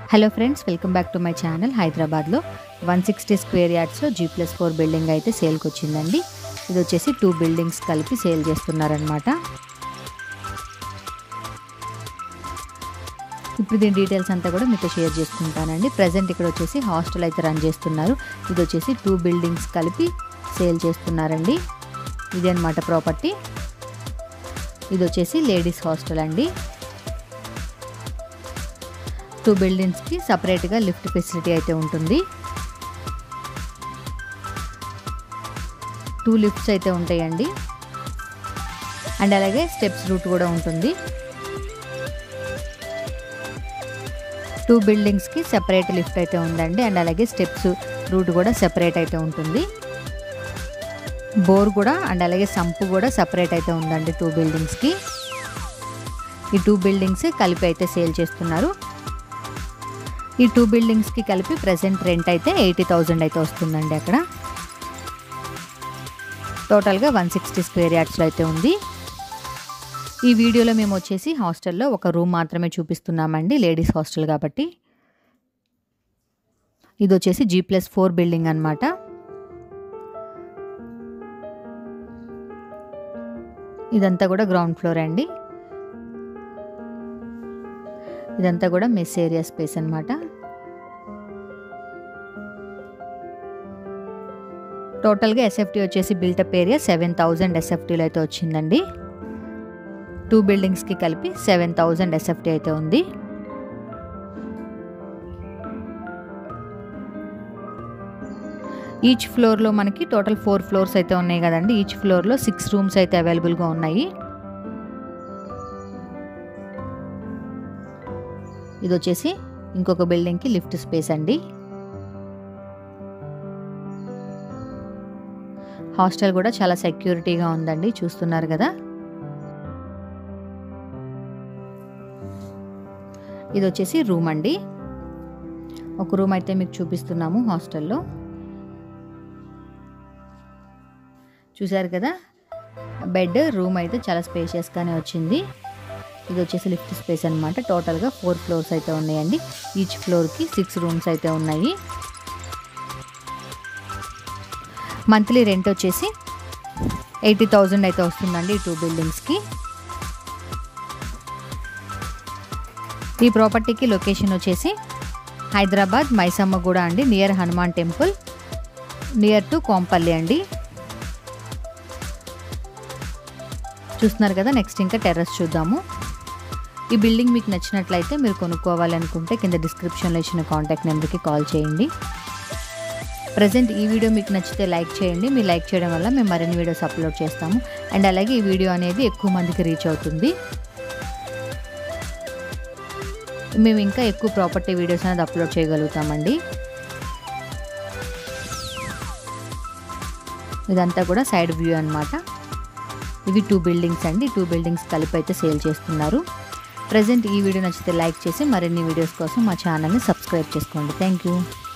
hello friends welcome back to my channel హైదరాబాద్లో one sixty square యార్డ్స్లో G plus four building అయితే సేల్కి వచ్చిందండి ఇది వచ్చేసి టూ బిల్డింగ్స్ కలిపి సేల్ చేస్తున్నారనమాట ఇప్పుడు దీని డీటెయిల్స్ అంతా కూడా మీతో షేర్ చేసుకుంటానండి ప్రజెంట్ ఇక్కడ వచ్చేసి హాస్టల్ అయితే రన్ చేస్తున్నారు ఇది వచ్చేసి టూ బిల్డింగ్స్ కలిపి సేల్ చేస్తున్నారండి ఇది అనమాట ప్రాపర్టీ ఇది వచ్చేసి లేడీస్ హాస్టల్ అండి టూ బిల్డింగ్స్కి సపరేట్గా లిఫ్ట్ ఫెసిలిటీ అయితే ఉంటుంది టూ లిఫ్ట్స్ అయితే ఉంటాయండి అండ్ అలాగే స్టెప్స్ రూట్ కూడా ఉంటుంది టూ బిల్డింగ్స్కి సెపరేట్ లిఫ్ట్ అయితే ఉందండి అండ్ అలాగే స్టెప్స్ రూట్ కూడా సెపరేట్ అయితే ఉంటుంది బోర్ కూడా అండ్ అలాగే సంపు కూడా సపరేట్ అయితే ఉందండి టూ బిల్డింగ్స్కి ఈ టూ బిల్డింగ్స్ కలిపి అయితే సేల్ చేస్తున్నారు ఈ టూ బిల్డింగ్స్కి కలిపి ప్రజెంట్ రెంట్ అయితే ఎయిటీ థౌజండ్ అయితే వస్తుందండి అక్కడ టోటల్గా వన్ సిక్స్టీ స్క్వేర్ యార్డ్స్లో అయితే ఉంది ఈ వీడియోలో మేము వచ్చేసి హాస్టల్లో ఒక రూమ్ మాత్రమే చూపిస్తున్నామండి లేడీస్ హాస్టల్ కాబట్టి ఇది వచ్చేసి జీ ప్లస్ ఫోర్ బిల్డింగ్ అనమాట ఇదంతా కూడా గ్రౌండ్ ఫ్లోర్ అండి ఇదంతా కూడా మెస్ ఏరియా స్పేస్ అనమాట టోటల్గా ఎస్ఎఫ్టీ వచ్చేసి బిల్టప్ ఏరియా సెవెన్ థౌజండ్ ఎస్ఎఫ్టీలో అయితే వచ్చిందండి టూ బిల్డింగ్స్కి కలిపి సెవెన్ థౌజండ్ ఎస్ఎఫ్టీ అయితే ఉంది ఈచ్ ఫ్లోర్లో మనకి టోటల్ ఫోర్ ఫ్లోర్స్ అయితే ఉన్నాయి కదండి ఈచ్ ఫ్లోర్లో సిక్స్ రూమ్స్ అయితే అవైలబుల్గా ఉన్నాయి ఇది వచ్చేసి ఇంకొక బిల్డింగ్కి లిఫ్ట్ స్పేస్ అండి హాస్టల్ కూడా చాలా సెక్యూరిటీగా ఉందండి చూస్తున్నారు కదా ఇది వచ్చేసి రూమ్ అండి ఒక రూమ్ అయితే మీకు చూపిస్తున్నాము హాస్టల్లో చూసారు కదా బెడ్ రూమ్ అయితే చాలా స్పేషియస్గానే వచ్చింది ఇది వచ్చేసి లిఫ్ట్ స్పేస్ అనమాట టోటల్గా ఫోర్ ఫ్లోర్స్ అయితే ఉన్నాయండి ఈచ్ ఫ్లోర్కి సిక్స్ రూమ్స్ అయితే ఉన్నాయి మంత్లీ రెంట్ వచ్చేసి ఎయిటీ థౌజండ్ అయితే వస్తుందండి ఈ టూ బిల్డింగ్స్కి ఈ ప్రాపర్టీకి లొకేషన్ వచ్చేసి హైదరాబాద్ మైసమ్మగూడ అండి near Hanuman temple near to Kompally అండి చూస్తున్నారు కదా నెక్స్ట్ ఇంకా టెర్రస్ చూద్దాము ఈ బిల్డింగ్ మీకు నచ్చినట్లయితే మీరు కొనుక్కోవాలనుకుంటే కింద డిస్క్రిప్షన్లో ఇచ్చిన కాంటాక్ట్ నెంబర్కి కాల్ చేయండి ప్రజెంట్ ఈ వీడియో మీకు నచ్చితే లైక్ చేయండి మీరు లైక్ చేయడం వల్ల మేము మరిన్ని వీడియోస్ అప్లోడ్ చేస్తాము అండ్ అలాగే ఈ వీడియో అనేది ఎక్కువ మందికి రీచ్ అవుతుంది మేము ఇంకా ఎక్కువ ప్రాపర్టీ వీడియోస్ అనేది అప్లోడ్ చేయగలుగుతామండి ఇదంతా కూడా సైడ్ వ్యూ అనమాట ఇవి టూ బిల్డింగ్స్ అండి టూ బిల్డింగ్స్ కలిపి అయితే సేల్ చేస్తున్నారు ప్రజెంట్ ఈ వీడియో నచ్చితే లైక్ చేసి మరిన్ని వీడియోస్ కోసం మా ఛానల్ని సబ్స్క్రైబ్ చేసుకోండి థ్యాంక్ యూ